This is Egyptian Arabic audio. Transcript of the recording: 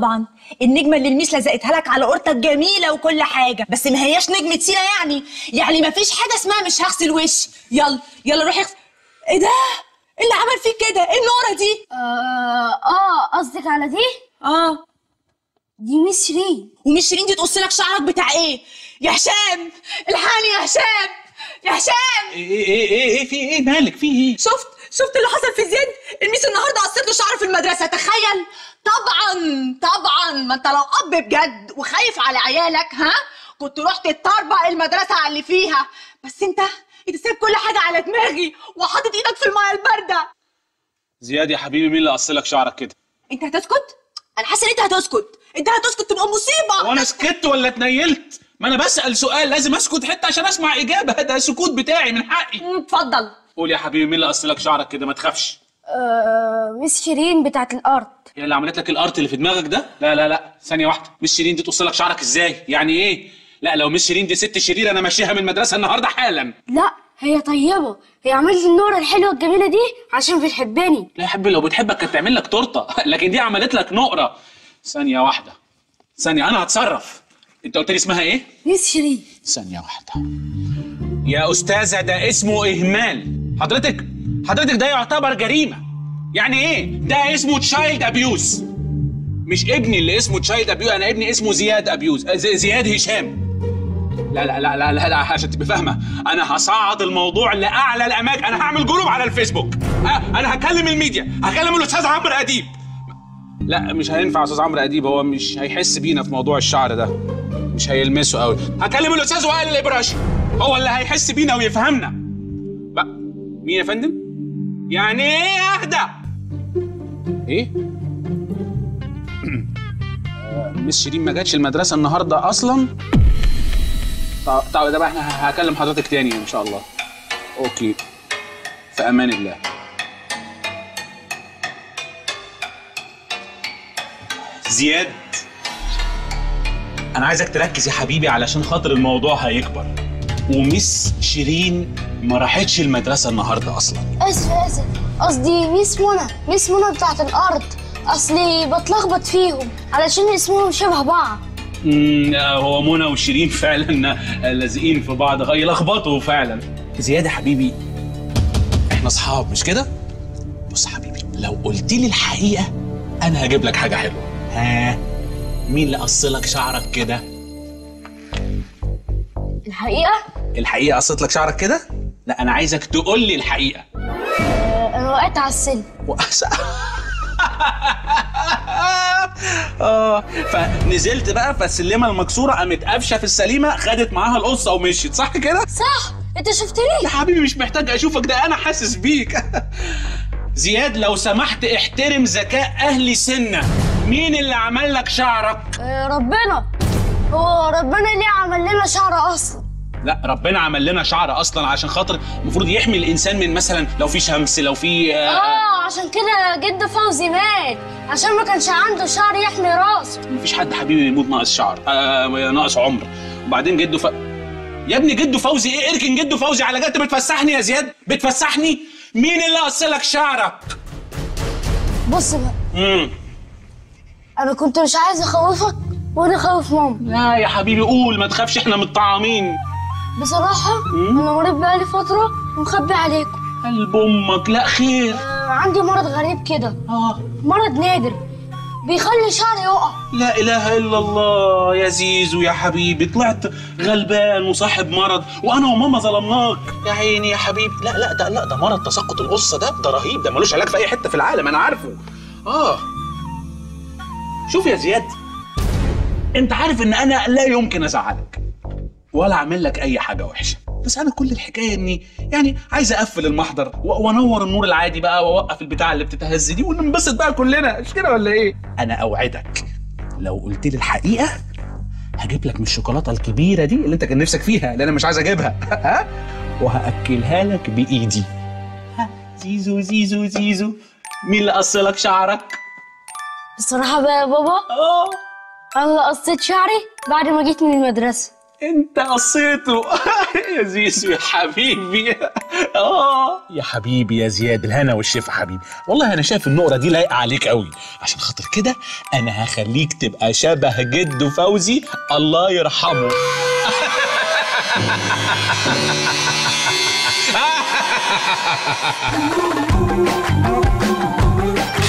طبعا النجمه اللي الميس لزقتها لك على قرطك جميله وكل حاجه بس ما هياش نجمه سينا يعني يعني ما فيش حاجه اسمها مش هغسل وش يلا يلا روح اغسل ايه ده إيه اللي عمل فيك كده ايه النوره دي اه اه قصدك على دي اه دي ميس شيرين ومش شيرين دي تقص لك شعرك بتاع ايه يا هشام الحقني يا هشام يا هشام ايه ايه ايه ايه في ايه مالك في ايه شفت شفت اللي حصل في زياد الميس النهارده قصت له شعره في المدرسه تخيل طبعا طبعا ما انت لو اب بجد وخايف على عيالك ها كنت رحت تطربق المدرسه على اللي فيها بس انت انت سايب كل حاجه على دماغي وحاطط ايدك في الميه البارده زياد يا حبيبي مين اللي قص لك شعرك كده انت هتسكت انا حاسه ان انت هتسكت انت هتسكت تبقى مصيبه وانا سكت ولا اتنيلت ما انا بسال سؤال لازم اسكت حتى عشان اسمع اجابه ده السكوت بتاعي من حقي مم، اتفضل قول يا حبيبي مين اللي قص لك شعرك كده ما تخافش آه ميس شيرين بتاعت الارض هي اللي عملت لك الارت اللي في دماغك ده لا لا لا ثانيه واحده مش شيرين دي تقص لك شعرك ازاي يعني ايه لا لو مش شيرين دي ست شريره انا ماشيها من المدرسه النهارده حالا لا هي طيبة هي عملت النورة الحلوة الجميلة دي عشان بتحبني لا يا حبيبي لو بتحبك كانت تعمل لك تورته لكن دي عملت لك نقره ثانيه واحده ثانيه انا هتصرف انت قلت لي اسمها ايه ميس شيرين ثانيه واحده يا استاذه ده اسمه اهمال حضرتك حضرتك ده يعتبر جريمه يعني ايه ده اسمه تشايلد ابيوز مش ابني اللي اسمه تشايلد ابيوز انا ابني اسمه زياد ابيوز زي- زياد هشام لا لا لا لا لا, لا عشان تبقى فاهمه انا هصعد الموضوع لاعلى الاماكن انا هعمل جروب على الفيسبوك أه انا هكلم الميديا هكلم الاستاذ عمرو اديب لا مش هينفع يا استاذ عمرو اديب هو مش هيحس بينا في موضوع الشعر ده مش هيلمسه قوي هكلم الاستاذ وائل الابراشي هو اللي هيحس بينا ويفهمنا بقى مين يا فندم يعني ايه اهدى ايه آه، مس شيرين ما جاتش المدرسه النهارده اصلا طب طب ده بقى احنا هكلم حضرتك تاني ان شاء الله اوكي في امان الله زياد انا عايزك تركز يا حبيبي علشان خاطر الموضوع هيكبر ومس شيرين ما راحتش المدرسه النهارده اصلا اسف اسف قصدي ميس منى ميس منى بتاعت الارض اصلي بتلخبط فيهم علشان اسمهم شبه بعض امم هو منى وشيرين فعلا لازقين في بعض يلخبطوا فعلا زياد يا حبيبي احنا اصحاب مش كده بص يا حبيبي لو قلت لي الحقيقه انا هجيب لك حاجه حلوه ها مين اللي قص لك شعرك كده الحقيقة الحقيقه قصت لك شعرك كده لا انا عايزك تقول لي الحقيقه آه، انا وقعت على السلم وأحسن اه فنزلت بقى فالسلمه المكسوره قامت قافشه في السليمه خدت معاها القصه ومشيت صح كده؟ صح انت شفتني يا حبيبي مش محتاج اشوفك ده انا حاسس بيك زياد لو سمحت احترم ذكاء اهل سنه مين اللي عمل لك شعرك آه، ربنا هو ربنا ليه عمل لنا شعر اصلا لا ربنا عمل لنا شعر اصلا عشان خاطر المفروض يحمي الانسان من مثلا لو في شمس لو في آه، اه عشان كده جد فوزي مات عشان ما كانش عنده شعر يحمي راسه مفيش حد حبيبي يموت ناقص شعر آه ناقص عمر وبعدين جده ف... يا ابني جده فوزي ايه اركن جده فوزي على جد بتفسحني يا زياد بتفسحني مين اللي قص لك شعرك بص بقى امم انا كنت مش عايز اخوفك وانا خوف ماما لا يا حبيبي قول ما تخافش احنا متطعمين بصراحة انا مريض بقالي فترة ومخبي عليكم قلب امك لا خير آه، عندي مرض غريب كده اه مرض نادر بيخلي شعري يقع لا اله الا الله يا زيزو يا حبيبي طلعت غلبان وصاحب مرض وانا وماما ظلمناك يا عيني يا حبيبي لا لا ده لا ده مرض تساقط القصه ده ده رهيب ده ملوش علاج في اي حته في العالم انا عارفه اه شوف يا زياد انت عارف ان انا لا يمكن ازعلك ولا اعمل لك اي حاجه وحشه بس انا كل الحكايه اني يعني عايز اقفل المحضر و- وانور النور العادي بقى واوقف البتاع اللي بتتهز دي وننبسط بقى كلنا مش كده ولا ايه انا اوعدك لو قلت لي الحقيقه هجيب لك من الشوكولاته الكبيره دي اللي انت كان نفسك فيها اللي انا مش عايز اجيبها ها وهاكلها لك بايدي ها زيزو زيزو زيزو مين اللي قص لك شعرك بصراحة بقى يا بابا اه انا اللي قصيت شعري بعد ما جيت من المدرسة انت قصيته يا زيزو يا حبيبي اه يا حبيبي يا زياد الهنا والشفا حبيبي والله انا شايف النقره دي لايقه عليك قوي عشان خاطر كده انا هخليك تبقى شبه جده فوزي الله يرحمه